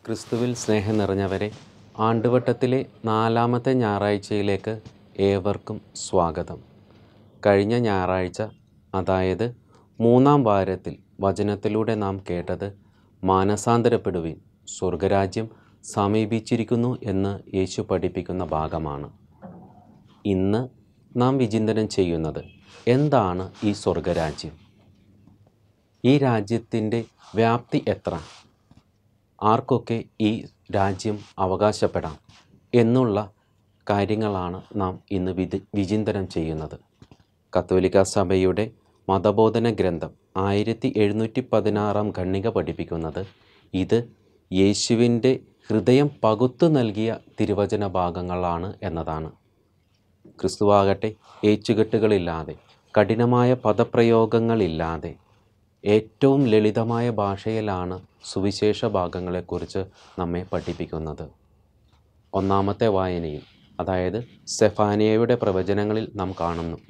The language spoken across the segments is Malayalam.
ക്രിസ്തുവിൽ സ്നേഹം നിറഞ്ഞവരെ ആണ്ടുവട്ടത്തിലെ നാലാമത്തെ ഞായറാഴ്ചയിലേക്ക് ഏവർക്കും സ്വാഗതം കഴിഞ്ഞ ഞായറാഴ്ച അതായത് മൂന്നാം വാരത്തിൽ വചനത്തിലൂടെ നാം കേട്ടത് മാനസാന്തരപ്പെടുവിൻ സ്വർഗരാജ്യം സമീപിച്ചിരിക്കുന്നു എന്ന് യേശു പഠിപ്പിക്കുന്ന ഭാഗമാണ് ഇന്ന് നാം വിചിന്തനം ചെയ്യുന്നത് എന്താണ് ഈ സ്വർഗരാജ്യം ഈ രാജ്യത്തിൻ്റെ വ്യാപ്തി എത്ര ആർക്കൊക്കെ ഈ രാജ്യം അവകാശപ്പെടാം എന്നുള്ള കാര്യങ്ങളാണ് നാം ഇന്ന് വിധി വിചിന്തനം ചെയ്യുന്നത് കത്തോലിക്ക സഭയുടെ മതബോധന ഗ്രന്ഥം ആയിരത്തി എഴുന്നൂറ്റി പതിനാറാം ഖണ്ണിക പഠിപ്പിക്കുന്നത് ഇത് യേശുവിൻ്റെ ഹൃദയം പകുത്തു നൽകിയ തിരുവചന ഭാഗങ്ങളാണ് എന്നതാണ് ക്രിസ്തുവാകട്ടെ ഏച്ചുകെട്ടുകളില്ലാതെ കഠിനമായ പദപ്രയോഗങ്ങളില്ലാതെ ഏറ്റവും ലളിതമായ ഭാഷയിലാണ് സുവിശേഷ ഭാഗങ്ങളെക്കുറിച്ച് നമ്മെ പഠിപ്പിക്കുന്നത് ഒന്നാമത്തെ വായനയിൽ അതായത് സെഫാനിയയുടെ പ്രവചനങ്ങളിൽ നാം കാണുന്നു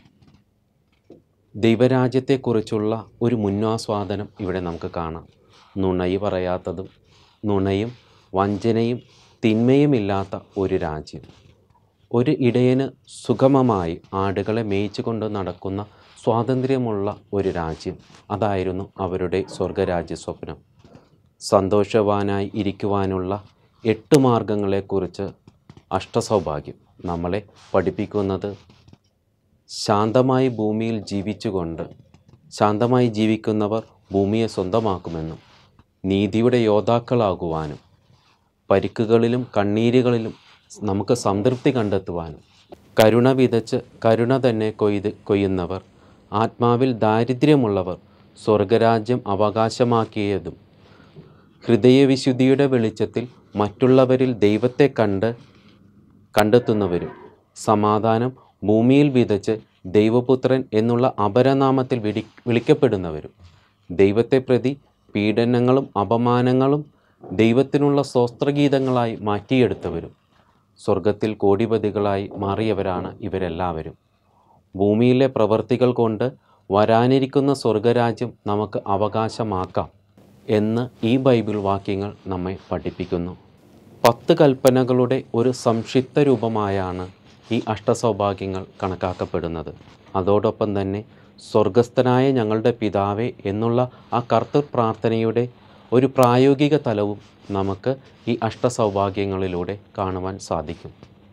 ദൈവരാജ്യത്തെക്കുറിച്ചുള്ള ഒരു മുന്നാസ്വാദനം ഇവിടെ നമുക്ക് കാണാം നുണയി പറയാത്തതും നുണയും വഞ്ചനയും തിന്മയുമില്ലാത്ത ഒരു രാജ്യം ഒരു ഇടയന് സുഗമമായി ആടുകളെ മേയിച്ചു കൊണ്ട് നടക്കുന്ന സ്വാതന്ത്ര്യമുള്ള ഒരു രാജ്യം അതായിരുന്നു അവരുടെ സ്വർഗരാജ്യ സ്വപ്നം സന്തോഷവാനായി ഇരിക്കുവാനുള്ള എട്ട് മാർഗങ്ങളെക്കുറിച്ച് അഷ്ടസൗഭാഗ്യം നമ്മളെ പഠിപ്പിക്കുന്നത് ശാന്തമായി ഭൂമിയിൽ ജീവിച്ചുകൊണ്ട് ശാന്തമായി ജീവിക്കുന്നവർ ഭൂമിയെ സ്വന്തമാക്കുമെന്നും നീതിയുടെ യോദ്ധാക്കളാകുവാനും പരിക്കുകളിലും കണ്ണീരുകളിലും നമുക്ക് സംതൃപ്തി കണ്ടെത്തുവാനും കരുണ വിതച്ച് കരുണ തന്നെ കൊയ്ത് കൊയ്യുന്നവർ ആത്മാവിൽ ദാരിദ്ര്യമുള്ളവർ സ്വർഗരാജ്യം അവകാശമാക്കിയതും ഹൃദയവിശുദ്ധിയുടെ വെളിച്ചത്തിൽ മറ്റുള്ളവരിൽ ദൈവത്തെ കണ്ട് കണ്ടെത്തുന്നവരും സമാധാനം ഭൂമിയിൽ വിതച്ച് ദൈവപുത്രൻ എന്നുള്ള അപരനാമത്തിൽ വിളി വിളിക്കപ്പെടുന്നവരും ദൈവത്തെ പ്രതി പീഡനങ്ങളും അപമാനങ്ങളും ദൈവത്തിനുള്ള സ്വസ്ത്രഗീതങ്ങളായി മാറ്റിയെടുത്തവരും സ്വർഗത്തിൽ കോടിപതികളായി മാറിയവരാണ് ഇവരെല്ലാവരും ഭൂമിയിലെ പ്രവർത്തികൾ കൊണ്ട് വരാനിരിക്കുന്ന സ്വർഗരാജ്യം നമുക്ക് അവകാശമാക്കാം എന്ന് ഈ ബൈബിൾ വാക്യങ്ങൾ നമ്മെ പഠിപ്പിക്കുന്നു പത്ത് കൽപ്പനകളുടെ ഒരു സംക്ഷിപ്ത രൂപമായാണ് ഈ അഷ്ടസൗഭാഗ്യങ്ങൾ കണക്കാക്കപ്പെടുന്നത് അതോടൊപ്പം തന്നെ സ്വർഗസ്ഥനായ ഞങ്ങളുടെ പിതാവേ എന്നുള്ള ആ കർത്തൃ പ്രാർത്ഥനയുടെ ഒരു പ്രായോഗിക തലവും നമുക്ക് ഈ അഷ്ടസൗഭാഗ്യങ്ങളിലൂടെ കാണുവാൻ സാധിക്കും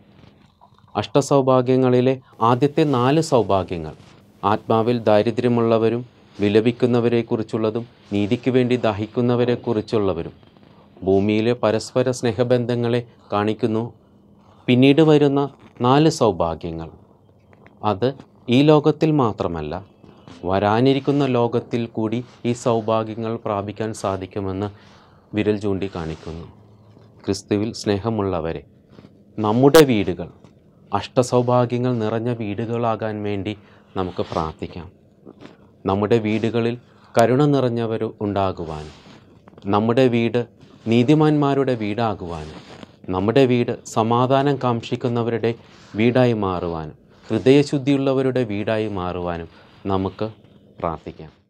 അഷ്ടസൗഭാഗ്യങ്ങളിലെ ആദ്യത്തെ നാല് സൗഭാഗ്യങ്ങൾ ആത്മാവിൽ ദാരിദ്ര്യമുള്ളവരും വിലപിക്കുന്നവരെക്കുറിച്ചുള്ളതും നീതിക്ക് വേണ്ടി ദഹിക്കുന്നവരെക്കുറിച്ചുള്ളവരും ഭൂമിയിലെ പരസ്പര സ്നേഹബന്ധങ്ങളെ കാണിക്കുന്നു പിന്നീട് വരുന്ന നാല് സൗഭാഗ്യങ്ങൾ അത് ഈ ലോകത്തിൽ മാത്രമല്ല വരാനിരിക്കുന്ന ലോകത്തിൽ കൂടി ഈ സൗഭാഗ്യങ്ങൾ പ്രാപിക്കാൻ സാധിക്കുമെന്ന് വിരൽ ചൂണ്ടി കാണിക്കുന്നു ക്രിസ്തുവിൽ സ്നേഹമുള്ളവരെ നമ്മുടെ വീടുകൾ അഷ്ടസൗഭാഗ്യങ്ങൾ നിറഞ്ഞ വീടുകളാകാൻ വേണ്ടി നമുക്ക് പ്രാർത്ഥിക്കാം നമ്മുടെ വീടുകളിൽ കരുണ നിറഞ്ഞവർ ഉണ്ടാകുവാനും നമ്മുടെ വീട് നീതിമാന്മാരുടെ വീടാകുവാനും നമ്മുടെ വീട് സമാധാനം കാക്ഷിക്കുന്നവരുടെ വീടായി മാറുവാനും ഹൃദയശുദ്ധിയുള്ളവരുടെ വീടായി മാറുവാനും നമുക്ക് പ്രാർത്ഥിക്കാം